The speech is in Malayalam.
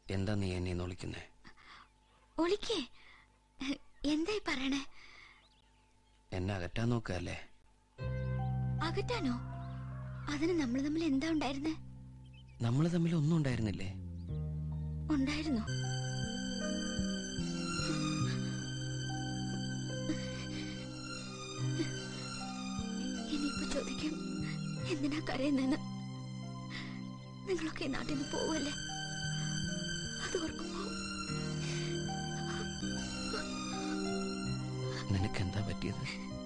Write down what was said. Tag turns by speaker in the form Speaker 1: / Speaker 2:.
Speaker 1: എന്താ നീ എന്നെ ഇന്ന് വിളിക്കുന്നേ
Speaker 2: ഒളിക്കേ എന്തായി പറയണേ
Speaker 1: എന്നെ അകറ്റാൻ നോക്കല്ലേ
Speaker 2: അകറ്റാനോ അതിന് നമ്മൾ തമ്മിൽ എന്താ ഉണ്ടായിരുന്നേ
Speaker 1: നമ്മൾ തമ്മിൽ ഒന്നും ഉണ്ടായിരുന്നില്ലേ
Speaker 2: ഉണ്ടായിരുന്നു ഇനിയിപ്പോ ചോദിക്കും എന്തിനാ കരയുന്നെന്ന് നിങ്ങളൊക്കെ ഈ നാട്ടിൽ നിന്ന് പോവല്ലേ അത് ഓർക്കുമ്പോ
Speaker 1: നിനക്ക് എന്താ പറ്റിയത്